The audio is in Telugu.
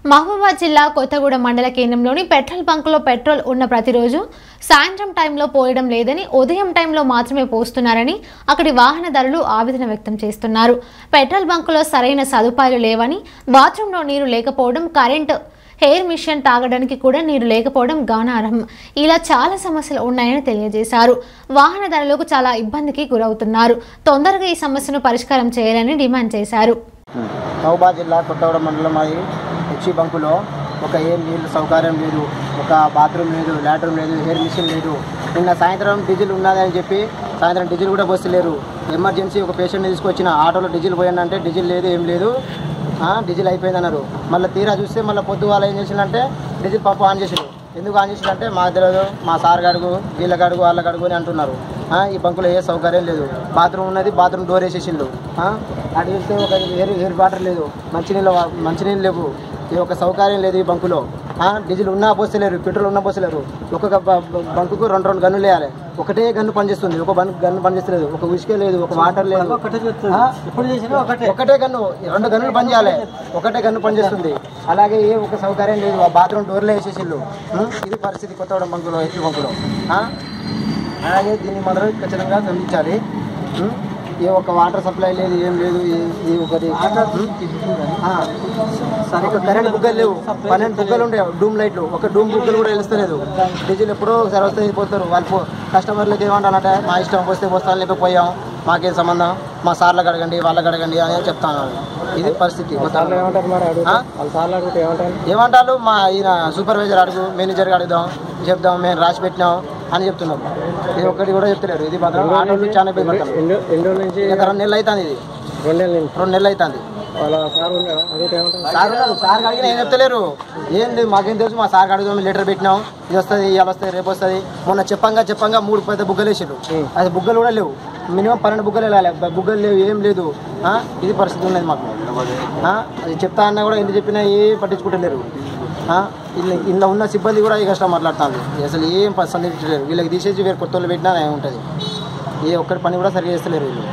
మహబూబాద్ జిల్లా కొత్తగూడెం మండల కేంద్రంలోని పెట్రోల్ బంకులో పెట్రోల్ ఉన్న ప్రతిరోజు సాయంత్రం టైంలో పోయడం లేదని ఉదయం టైంలో మాత్రమే పోస్తున్నారని అక్కడి వాహనదారులు ఆవేదన వ్యక్తం చేస్తున్నారు పెట్రోల్ బంకులో సరైన సదుపాయాలు లేవని బాత్రూంలో నీరు లేకపోవడం కరెంటు హెయిర్ మిషన్ తాగడానికి కూడా నీరు లేకపోవడం గమనార్హం ఇలా చాలా సమస్యలు ఉన్నాయని తెలియజేశారు వాహనదారులకు చాలా ఇబ్బందికి గురవుతున్నారు తొందరగా ఈ సమస్యను పరిష్కారం చేయాలని డిమాండ్ చేశారు మహబూబాద్ జిల్లా కొత్తగూడెం మండలం అది హెచ్సి బంకులో ఒక ఏం నీళ్ళు సౌకర్యం లేదు ఒక బాత్రూమ్ లేదు లాట్రూమ్ లేదు హెయిర్ మిషన్ లేదు నిన్న సాయంత్రం డీజిల్ ఉన్నదని చెప్పి సాయంత్రం డీజిల్ కూడా పోస్తలేరు ఎమర్జెన్సీ ఒక పేషెంట్ని తీసుకొచ్చిన ఆటోలో డీజిల్ పోయిందంటే డీజిల్ లేదు ఏం లేదు ఆ, డీజిల్ అయిపోయింది అన్నారు మళ్ళీ తీరా చూస్తే మళ్ళీ పొద్దు వాళ్ళు ఏం చేసిందంటే డీజిల్ పంపు ఆన్ చేసారు ఎందుకు ఆన్ చేసిందంటే మా తెలియదు మా సార్ గడుగు వీళ్ళ గడుగు వాళ్ళ గడుగు అని అంటున్నారు ఆ, ఈ బంకులో ఏ సౌకర్యం లేదు బాత్రూమ్ ఉన్నది బాత్రూమ్ డోర్ వేసేసిండు ఆ, అటు చూస్తే ఒక ఎయిర్ ఎయిర్ వాటర్ లేదు మంచినీళ్ళు వా- మంచినీళ్ళు లేవు ఈ ఒక సౌకర్యం లేదు ఈ బంకులో ఆ, డీజిల్ ఉన్నా పోస్తలేరు పెట్రోల్ ఉన్నా పోస్తలేరు ఒక్కొక్క బ- బ- బంకుకు రెండు రెండు గన్నులు వేయాలి ఒకటే గన్ను పనిచేస్తుంది ఒక బన్ గన్ను పనిచేస్తలేదు ఒక ఉసుకే లేదు ఒక వాటర్ లేదు ఆ, ఒకటే గన్ను రెండు గన్నులు పని చేయాలి ఒకటే గన్ను పనిచేస్తుంది అలాగే ఏ ఒక సౌకర్యం లేదు ఆ బాత్రూమ్ డోర్లో వేసేసిళ్ళు ఉం? ఇది పరిస్థితి కొత్తగూడెం బంకులో ఎత్తు బంకులో ఆ? అలాగే దీన్ని మాత్రం ఖచ్చితంగా గమనించాలి ఉం? ఏ ఒక వాటర్ సప్లై లేదు ఏం లేదు ఈ- ఇది ఒకటి ఆ. ఒక కరెంట్ బుగ్గలు లేవు పన్నెండు బుగ్గలు ఉండే డూమ్ లైట్లు ఒక డూమ్ బుగ్గలు కూడా వెలుస్తలేదు డీజిల్ ఎప్పుడో ఒకసారి వస్తే పోతారు వాళ్ళు పో- కస్టమర్లకు ఏమంటారంటే మా ఇష్టం వస్తే వస్తాను లేకపోయాం మాకేం సంబంధం మా సార్లకు అడగండి వాళ్ళకి అడగండి అని చెప్తాను ఇది పరిస్థితి ఆ? ఏమంటారు మా ఈయన సూపర్వైజర్ అడుగు మేనేజర్ అడుగుదాం చెప్దాం మేము రాసి పెట్టినాం అని చెప్తున్నాం ఇది ఒక్కటి కూడా చెప్తలేరు ఇది మాత్రం ఆటోలు చాలా ఇబ్బంది పడతారు ఎన్ని రోజుల నుంచి ఇక రెండు నెలలు అవుతుంది ఇది రెండేళ్ళ నుంచి రెండు నెలలు అవుతుంది వాళ్ళ సార్ ఉన్నాడా అడిగితే ఏమంటారు సార్ ఉన్నారు సార్ అడిగిన ఏం చెప్తలేరు ఏం లేదు మాకేం తెలుసు మా సార్ అడుగుదాం లెటర్ పెట్టినాం ఇది వస్తుంది ఇవాళ వస్తుంది రేపు వస్తుంది మొన్న చెప్పంగా చెప్పంగా మూడు పెద్ద బుగ్గలు వేసారు అది బుగ్గలు కూడా లేవు మినిమం పన్నెండు బుగ్గలు వెళ్ళాలి బ- బుగ్గలు లేవు ఏం లేదు ఆ? ఇది పరిస్థితి ఉన్నది మాకు ఆ? అది చెప్తా అన్నా కూడా ఎన్ని చెప్పినా ఏం పట్టించుకుంటలేరు ఆ? ఇల్లు ఇంట్లో ఉన్న సిబ్బంది కూడా ఈ కష్టం మాట్లాడుతుంది అసలు ఏం సంధించలేరు వీళ్ళకి తీసేసి వేరే కొత్త వాళ్ళు పెట్టినా ఉంటుంది ఏ ఒక్కటి పని కూడా సరిగా చేస్తలేరు వీళ్ళు